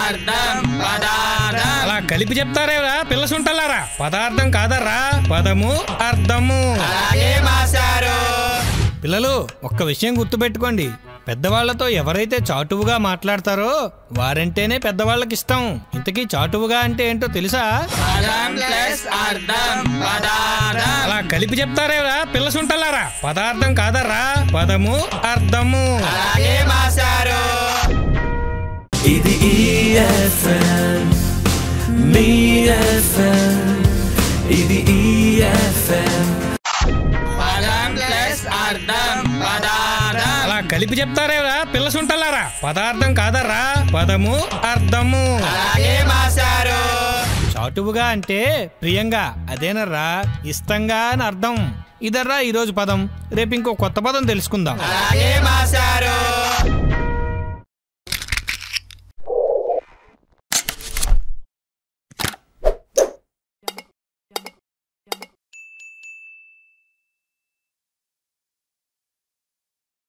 అర్థం పదార్థం అలా కలిపి చెప్తారేరా పిల్ల సుంటలారా పదార్థం కాదర్రా పదము అర్థము అలాగే మాస్టారు పిల్లలు ఒక్క విషయం గుర్తుపెట్టుకోండి పెద్దవాళ్లతో ఎవరైతే చాటువుగా మాట్లాడతారో వారంటేనే పెద్దవాళ్ళకి ఇష్టం ఇంతకీ చాటువుగా అంటే ఏంటో తెలుసా పదం ప్లస్ అర్థం పదార్థం అలా కలిపి చెప్తారేరా పిల్ల సుంటలారా పదార్థం కాదర్రా పదము అర్థము అలాగే మాస్టారు ఇది EFM మీ FM ఇది EFM పదం ప్లస్ అర్థం పదార్థం అలా కలిపి చెప్తారేరా పిల్ల సుంటలారా పదార్థం కాదర్రా పదము అర్థము అలాగే మాస్టారు చాటువుగా అంటే ప్రియంగా అదేనర్రా ఇష్టంగా అని అర్థం ఇదర్రా ఈరోజు పదం రేపు ఇంకో కొత్త పదం తెలుసుకుందాం అలాగే మాస్టారు